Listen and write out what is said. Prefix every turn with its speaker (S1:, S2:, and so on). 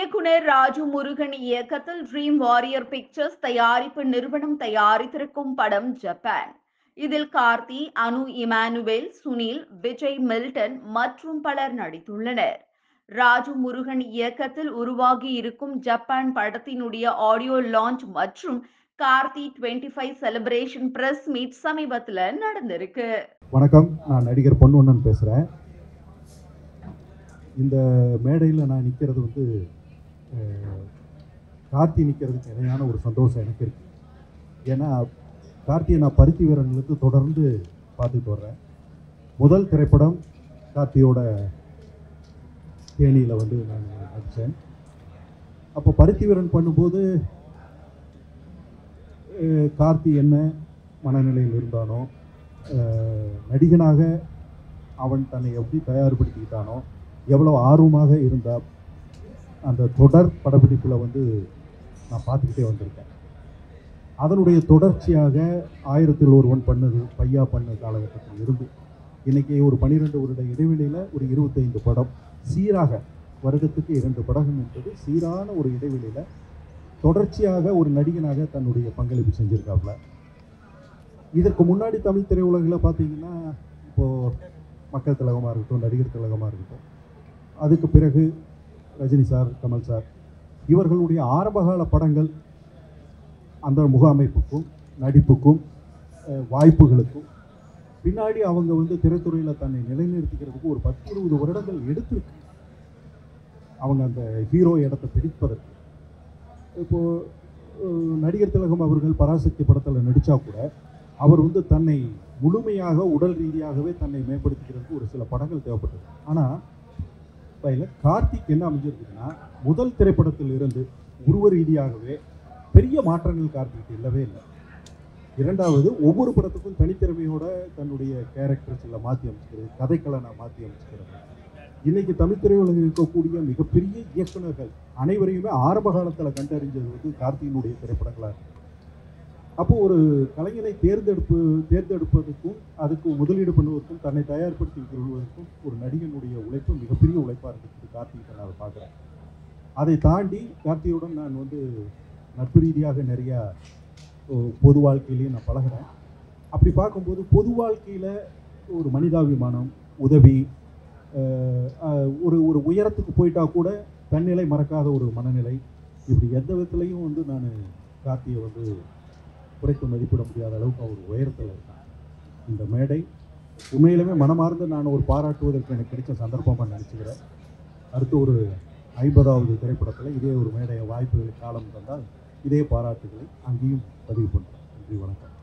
S1: இயக்குனர் ராஜு முருகன் இயக்கத்தில் dream warrior pictures தயாரிப்பு நிறுவனம் தயாரித்திருக்கும் படம் ஜப்பான் இதில் கார்த்தி அனு இமானுவேல் சுனில் விஜய் மில்டன் மற்றும் பலர் நடித்துள்ளனர் ராஜு முருகன் இயக்கத்தில் உருவாகி இருக்கும் ஜப்பான் படத்தினுடைய ஆடியோ லான்ச் மற்றும் Karthi twenty five celebration press meet சமீபத்தில் நடந்திருக்கு
S2: வணக்கம் நான் நடிகர் பொன்வண்ணன் பேசுகிறேன் இந்த மேடையில் நான் நிற்கிறது வந்து அஹ், கார்த்தி நிற்கிறதுக்கு இணையான ஒரு சந்தோஷம் எனக்கு இருக்குது ஏன்னா கார்த்தியை நான் பருத்தி வீரன்லேருந்து தொடர்ந்து பார்த்துட்டு வர்றேன் முதல் திரைப்படம் கார்த்தியோட தேனியில் வந்து நான் நடித்தேன் அப்போ பருத்தி வீரன் பண்ணும்போது அஹ், கார்த்தி என்ன மனநிலையில் இருந்தானோ அஹ், நடிகனாக அவன் தன்னை எப்படி தயார்படுத்திக்கிட்டானோ எவ்வளோ ஆர்வமாக இருந்தா அந்த தொடர் படப்பிடிப்பில் வந்து நான் பார்த்துக்கிட்டே வந்திருக்கேன் அதனுடைய தொடர்ச்சியாக ஆயிரத்தில் ஒருவன் பண்ணது பையா பண்ண காலகட்டத்தில் இருந்து இன்னைக்கு ஒரு பன்னிரெண்டு வருட இடைவெளியில் ஒரு இருபத்தைந்து படம் சீராக வருடத்துக்கு இரண்டு படங்கள் என்பது சீரான ஒரு இடைவெளியில் தொடர்ச்சியாக ஒரு நடிகனாக தன்னுடைய பங்களிப்பு செஞ்சிருக்காப்புல இதற்கு முன்னாடி தமிழ் திரையுலகில் பார்த்தீங்கன்னா இப்போது மக்கள் திலகமாக இருக்கட்டும் நடிகர் திலகமாக இருக்கட்டும் அதுக்கு பிறகு ரஜினி சார் கமல் சார் இவர்களுடைய ஆரம்பகால படங்கள் அந்த முகாமைப்புக்கும் நடிப்புக்கும் அஹ், வாய்ப்புகளுக்கும் பின்னாடி அவங்க வந்து திரைத்துறையில் தன்னை நிலைநிறுத்திக்கிறதுக்கு ஒரு பத்து இருபது வருடங்கள் எடுத்திருக்கு அவங்க அந்த ஹீரோ இடத்தை பிடிப்பதற்கு இப்போது நடிகர் திலகம் அவர்கள் பராசக்தி படத்தில் நடித்தா கூட அவர் வந்து தன்னை முழுமையாக உடல் ரீதியாகவே தன்னை மேம்படுத்திக்கிறதுக்கு ஒரு சில படங்கள் தேவைப்பட்டது ஆனால் இதில் கார்த்திக் என்ன அமைஞ்சிருக்குதுன்னா முதல் திரைப்படத்தில் இருந்து உருவ ரீதியாகவே பெரிய மாற்றங்கள் கார்த்திக் இல்லவே இல்லை இரண்டாவது ஒவ்வொரு படத்துக்கும் தனித்திறமையோட தன்னுடைய கேரக்டர்ஸ் எல்லாம் மாற்றி அமைச்சுக்கிறது கதைக்களை நான் மாற்றி அமைச்சுக்கிறது இன்னைக்கு தமிழ் திரையுலகில் இருக்கக்கூடிய மிகப்பெரிய இயக்குனர்கள் அனைவரையுமே ஆரம்ப காலத்தில் கண்டறிஞ்சது வந்து கார்த்தியினுடைய திரைப்படங்களாக இருக்கு அப்போ ஒரு கலைஞனை தேர்ந்தெடுப்பு தேர்ந்தெடுப்பதற்கும் அதுக்கு முதலீடு பண்ணுவதற்கும் தன்னை தயார்படுத்தி கொள்வதற்கும் ஒரு நடிகனுடைய உழைப்பு மிகப்பெரிய உழைப்பாக இருந்துச்சு கார்த்திகை நான் அதை பார்க்குறேன் அதை தாண்டி கார்த்தியுடன் நான் வந்து நட்பு ரீதியாக நிறையா ஓ, பொது வாழ்க்கையிலையும் நான் பழகுறேன் அப்படி பார்க்கும்போது பொது வாழ்க்கையில் ஒரு மனிதாபிமானம் உதவி அஹ், அஹ், ஒரு ஒரு உயரத்துக்கு போயிட்டா கூட தன்னிலை மறக்காத ஒரு மனநிலை இப்படி எந்த விதத்துலையும் வந்து நான் கார்த்தியை வந்து குறைத்து மதிப்பிட முடியாத அளவுக்கு அவர் உயரத்தில் இருக்கான் இந்த மேடை உண்மையிலுமே மனமார்ந்து நான் ஒரு பாராட்டுவதற்கு எனக்கு கிடைச்ச சந்தர்ப்பமாக நினச்சிக்கிறேன் அடுத்து ஒரு ஐம்பதாவது திரைப்படத்தில் இதே ஒரு மேடைய வாய்ப்புகளை காலம் தந்தால் இதே பாராட்டுகளை அங்கேயும் பதிவு பண்ணுறேன் நன்றி வணக்கம்